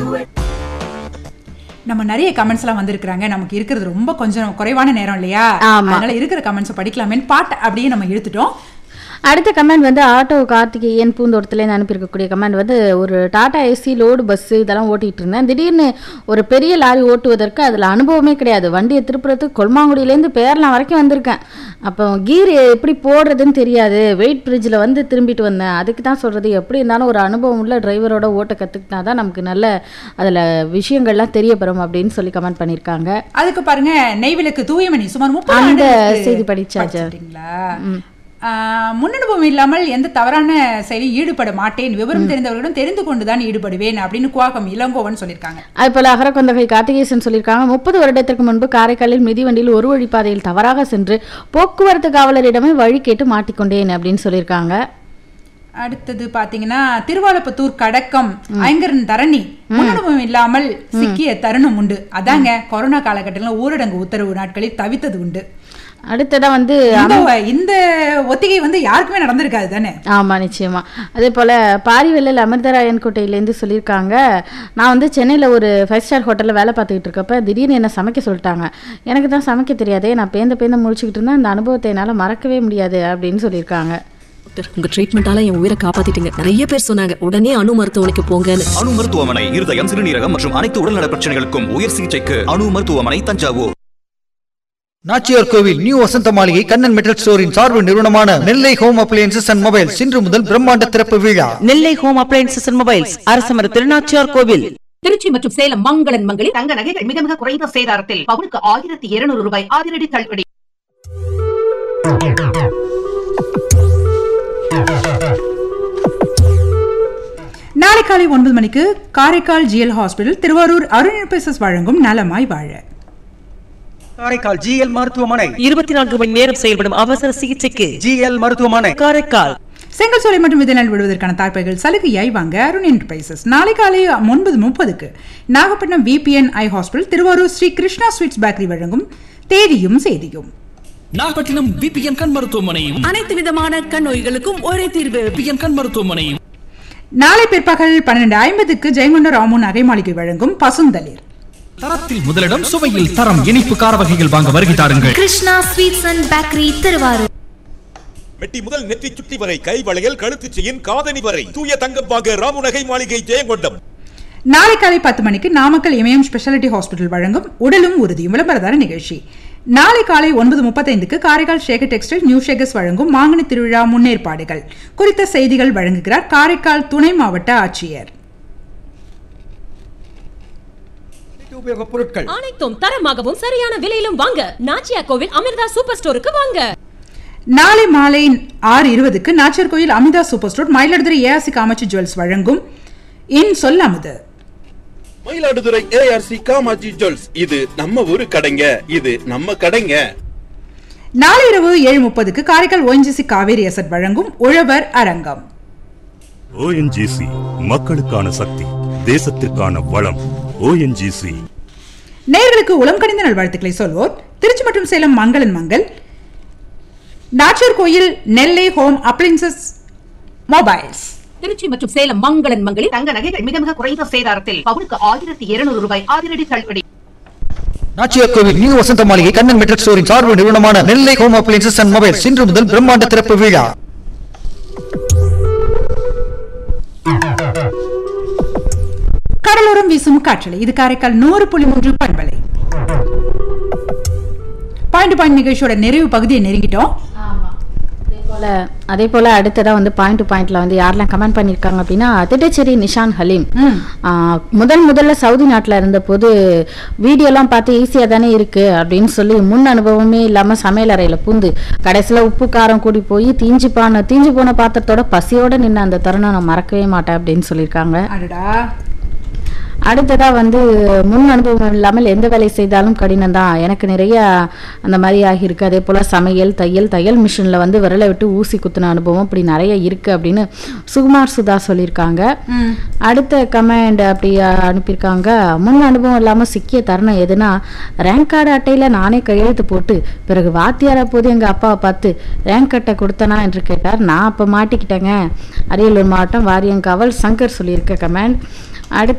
நம்ம நிறைய கமெண்ட்ஸ் எல்லாம் வந்திருக்கிறாங்க நமக்கு இருக்கிறது ரொம்ப கொஞ்சம் குறைவான நேரம் இல்லையா ஆமா. அதனால இருக்கிற கமெண்ட்ஸை படிக்கலாமேன்னு பாட்டு அப்படியே நம்ம இழுத்துட்டோம் அடுத்த கமெண்ட் வந்து ஆட்டோ கார்த்திகேயன் பூந்தோட்டத்துலேருந்து அனுப்பியிருக்கக்கூடிய கமெண்ட் வந்து ஒரு டாடா ஏசி லோடு பஸ்ஸு இதெல்லாம் ஓட்டிகிட்டு இருந்தேன் திடீர்னு ஒரு பெரிய லாரி ஓட்டுவதற்கு அதில் அனுபவமே கிடையாது வண்டியை திருப்புறதுக்கு கொல்மாங்குடியிலேருந்து பேரலாம் வரைக்கும் வந்திருக்கேன் அப்போ கீர் எப்படி போடுறதுன்னு தெரியாது வெயிட் பிரிட்ஜில் வந்து திரும்பிட்டு வந்தேன் அதுக்கு தான் சொல்கிறது எப்படி இருந்தாலும் ஒரு அனுபவம் உள்ள டிரைவரோட ஓட்ட கற்றுக்கிட்டா தான் நமக்கு நல்ல அதில் விஷயங்கள்லாம் தெரியப்படும் அப்படின்னு சொல்லி கமெண்ட் பண்ணியிருக்காங்க அதுக்கு பாருங்க நெய்விளக்கு தூயமணி சுமார் முப்பது அந்த ஆண்டுகளுக்கு செய்தி படிச்சாச்சு. படிச்சிட்டீங்களா? ஆஹ், முன்னனுபவம் இல்லாமல் எந்த தவறான செயலில் ஈடுபட மாட்டேன் விவரம் தெரிந்தவர்களிடம் தெரிந்து கொண்டுதான் ஈடுபடுவேன் அப்படின்னு குவாகம் இளங்கோவன் சொல்லியிருக்காங்க அது போல அகரக்கொந்தகை கார்த்திகேசன் சொல்லியிருக்காங்க முப்பது வருடத்திற்கு முன்பு காரைக்காலில் மிதிவண்டியில் ஒரு வழிப்பாதையில் தவறாக சென்று போக்குவரத்து காவலரிடமே வழி கேட்டு மாட்டிக்கொண்டேன் அப்படின்னு சொல்லியிருக்காங்க அடுத்தது பாத்தீங்கன்னா திருவாலப்புத்தூர் கடக்கம் ஐங்கரன் தரணி முன்னனுபவம் இல்லாமல் சிக்கிய தருணம் உண்டு அதாங்க கொரோனா காலகட்டத்தில் ஊரடங்கு உத்தரவு நாட்களில் தவித்தது உண்டு அடுத்ததா வந்து இந்த இந்த ஒத்திகை வந்து யாருக்குமே நடந்திருக்காது தானே ஆமா நிச்சயமா அதே போல பாரிவெல்லில் அமிர்தராயன் கோட்டையிலேருந்து சொல்லியிருக்காங்க நான் வந்து சென்னையில் ஒரு ஃபைவ் ஸ்டார் ஹோட்டலில் வேலை பார்த்துக்கிட்டு இருக்கப்ப திடீர்னு என்ன சமைக்க சொல்லிட்டாங்க எனக்கு தான் சமைக்க தெரியாதே நான் பேந்த பேந்த முழிச்சுக்கிட்டு இருந்தேன் அந்த அனுபவத்தை என்னால் மறக்கவே முடியாது அப்படின்னு சொல்லியிருக்காங்க டாக்டர் உங்க ட்ரீட்மெண்டால என் உயிரை காப்பாத்திட்டீங்க நிறைய பேர் சொன்னாங்க உடனே அணு மருத்துவமனைக்கு போங்கன்னு அணு மருத்துவமனை இருதயம் சிறுநீரகம் மற்றும் அனைத்து உடல்நல பிரச்சனைகளுக்கும் உயர் சிகிச்சைக்கு அணு மருத்துவமனை தஞ்சாவூர் நாச்சியார் கோவில் நியூ வசந்த மாளிகை கண்ணன் மெட்டல் ஸ்டோரின் சார்பு நிறுவனமான Nellai home appliances and mobiles இன்று முதல் பிரம்மாண்ட திறப்பு விழா Nellai home appliances and mobiles அரசமர திருநாச்சியார் கோவில் திருச்சி மற்றும் சேலம் மங்களன் மங்களில் தங்க நகைகள் மிக மிக குறைந்த சேதாரத்தில் பவுனுக்கு ஆயிரத்தி இருநூறு ரூபாய் அதிரடி தள்ளுபடி நாளை காலை ஒன்பது மணிக்கு காரைக்கால் ஜிஎல் ஹாஸ்பிட்டல் திருவாரூர் அருண் வழங்கும் நலமாய் வாழ காரைக்கால் ஜிஎல் மருத்துவமனை இருபத்தி நான்கு மணி நேரம் செயல்படும் அவசர சிகிச்சைக்கு ஜிஎல் மருத்துவமனை காரைக்கால் செங்கல் சோலை மற்றும் விதைநெல் விடுவதற்கான தாய்ப்பைகள் சலுகையாய் வாங்க அருண் என்டர்பிரைசஸ் நாளை காலை ஒன்பது முப்பதுக்கு Nagapattinam VPN eye hospital Thiruvarur Sri Krishna sweets bakery வழங்கும் தேதியும் செய்தியும் நாகப்பட்டினம் விபிஎன் கண் மருத்துவமனையும் அனைத்து விதமான கண் நோய்களுக்கும் ஒரே தீர்வு விபிஎன் கண் மருத்துவமனையும் நாளை பிற்பகல் பன்னெண்டு ஐம்பதுக்கு ஜெயங்கொண்ட ராமு நகை மாளிகை வழங்கும் பசுந்தளிர் தரத்தில் முதலிடம் சுவையில் தரம் இனிப்பு கார வகைகள் வாங்க வருகை தாருங்கள் Krishna sweets and bakery Thiruvarur மெட்டி முதல் நெற்றி சுட்டி வரை கை வளையல் கழுத்துச் செயின் காதணி வரை தூய தங்கம் வாங்க ராமுநகை மாளிகை ஜெயங்கொண்டம் நாளை காலை பத்து மணிக்கு நாமக்கல் இமயம் ஸ்பெஷாலிட்டி ஹாஸ்பிட்டல் வழங்கும் உடலும் உறுதியும் விளம்பரதார நிகழ்ச்சி நாளை காலை ஒன்பது முப்பத்தைந்துக்கு காரைக்கால் ஷேகர் டெக்ஸ்டைல் நியூ ஷேகர்ஸ் வழங்கும் மாங்கனி திருவிழா முன்னேற்பாடுகள் குறித்த செய்திகள் வழங்குகிறார் காரைக்கால் துணை மாவட்ட ஆட்சியர் உபயோகப் பொருட்கள் அனைத்தும் தரமாகவும் சரியான விலையிலும் வாங்க நாச்சியா கோவில் அமிர்தா சூப்பர் ஸ்டோருக்கு வாங்க நாளை மாலை ஆறு இருபதுக்கு நாச்சர் கோயில் Amitha super store Mayiladuthurai ARC Kamatchi jewels வழங்கும் இன் சொல் அமுது மயிலாடுதுறை ஏஆர்சி காமாஜி ஜுவல்ஸ் இது நம்ம ஊரு கடைங்க இது நம்ம கடைங்க நாளை இரவு ஏழு முப்பதுக்கு காரைக்கால் ஓஎன்ஜிசி காவேரி அசட் வழங்கும் உழவர் அரங்கம் ஓஎன்ஜிசி மக்களுக்கான சக்தி தேசத்திற்கான வளம் ஓஎன்ஜிசி நேயர்களுக்கு உளம் கணிந்த நல்வாழ்த்துக்களை சொல்வோர் திருச்சி மற்றும் சேலம் மங்களன் மங்கள் நாச்சர் கோயில் Nellai home appliances mobiles Trichy மற்றும் சேலம் மங்களன் மங்களில் தங்க நகைகள் மிக மிக குறைந்த சேதாரத்தில் பவுனுக்கு ஆயிரத்தி இருநூறு ரூபாய் அதிரடி தள்ளுபடி நாச்சியார் கோவில் நியூ வசந்த மாளிகை கண்ணன் மெட்டல் ஸ்டோரின் சார்பு நிறுவனமான Nellai home appliances and mobiles இன்று முதல் பிரம்மாண்ட திறப்பு விழா கடலோரம் வீசும் காற்றலை இது காரைக்கால் நூறு புள்ளி மூன்று பண்பலை பாயிண்ட் பாயிண்ட் நிகழ்ச்சியோட நிறைவு பகுதியை நெருங்கிட்டோம் போல அதே போல அடுத்ததா வந்து பாயிண்ட் டு பாயிண்ட்ல வந்து யாரெல்லாம் கமெண்ட் பண்ணியிருக்காங்க அப்படின்னா திட்டச்சேரி நிஷான் ஹலீம் ஆ, முதல் முதல்ல சவுதி நாட்டில் இருந்தபோது வீடியோலாம் பார்த்து ஈஸியாக தானே இருக்கு அப்படின்னு சொல்லி முன் அனுபவமே இல்லாமல் சமையல் அறையில் பூந்து கடைசியில் உப்பு காரம் கூடி போய் தீஞ்சு போன தீஞ்சு போன பாத்திரத்தோட பசியோட நின்ன அந்த தருணம் நான் மறக்கவே மாட்டேன் அப்படின்னு சொல்லியிருக்காங்க அடடா அடுத்ததா வந்து முன் அனுபவம் இல்லாமல் எந்த வேலை செய்தாலும் கடினம் தான் எனக்கு நிறைய அந்த மாதிரி ஆகியிருக்கு அதே போல் சமையல் தையல் தையல் மிஷினில் வந்து விரலை விட்டு ஊசி குத்துன அனுபவம் அப்படி நிறைய இருக்கு அப்படின்னு சுகுமார் சுதா சொல்லியிருக்காங்க அடுத்த கமெண்ட் அப்படி அனுப்பியிருக்காங்க முன் அனுபவம் இல்லாமல் சிக்கிய தருணம் எதுனா ரேங்க் கார்டு அட்டையில் நானே கையெழுத்து போட்டு பிறகு வாத்தியார போது எங்கள் அப்பாவை பார்த்து ரேங்க் அட்டை கொடுத்தனா என்று கேட்டார் நான் அப்போ மாட்டிக்கிட்டேங்க அரியலூர் மாவட்டம் வாரியங்காவல் சங்கர் சொல்லியிருக்க கமெண்ட் அடுத்து